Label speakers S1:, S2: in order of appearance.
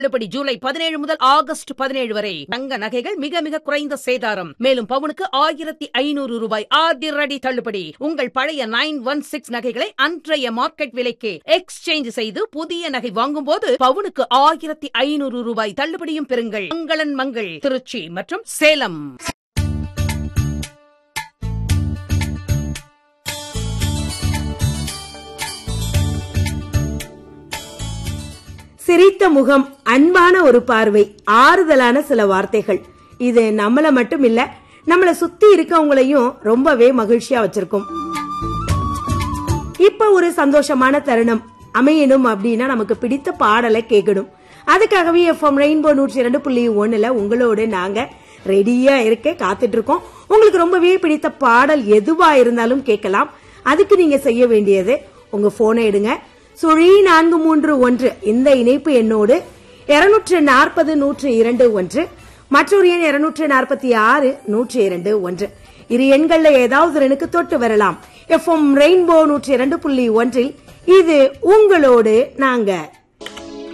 S1: தள்ளுபடி ஜூலை பதினேழு முதல் ஆகஸ்ட் பதினேழு வரை தங்க நகைகள் மிக மிக குறைந்த சேதாரம் மேலும் பவுனுக்கு ஆயிரத்தி ஐநூறு ரூபாய் அதிரடி தள்ளுபடி உங்கள் பழைய நைன் ஒன் சிக்ஸ் நகைகளை அன்றைய மார்க்கெட் விலைக்கு எக்ஸ்சேஞ்ச் செய்து புதிய நகை வாங்கும் போது பவுனுக்கு ஆயிரத்தி ஐநூறு ரூபாய் தள்ளுபடியும் பெறுங்கள் மங்களன் மங்கள் திருச்சி மற்றும் சேலம்
S2: சிரித்த முகம் அன்பான ஒரு பார்வை ஆறுதலான சில வார்த்தைகள் இது நம்மள மட்டும் இல்ல நம்மள சுத்தி இருக்கவங்களையும் ரொம்பவே மகிழ்ச்சியா வச்சிருக்கும் இப்ப ஒரு சந்தோஷமான தருணம் அமையணும் அப்படின்னா நமக்கு பிடித்த பாடலை கேட்கணும் அதுக்காகவே எஃப்எம் ரெயின்போ நூற்றி இரண்டு புள்ளி ஒண்ணுல உங்களோட நாங்க ரெடியா இருக்க காத்துட்டு இருக்கோம் உங்களுக்கு ரொம்பவே பிடித்த பாடல் எதுவா இருந்தாலும் கேட்கலாம் அதுக்கு நீங்க செய்ய வேண்டியது உங்க போனை எடுங்க சுழி நான்கு மூன்று ஒன்று இந்த இணைப்பு எண்ணோடு இருநூற்று நாற்பது நூற்று இரண்டு ஒன்று மற்றொரு எண் இருநூற்று நாற்பத்தி ஆறு நூற்று இரண்டு ஒன்று இரு எண்கள்ல ஏதாவது எனக்கு தொட்டு வரலாம் எஃப்எம் ரெயின்போ நூற்றி இரண்டு புள்ளி ஒன்றில் இது உங்களோடு நாங்க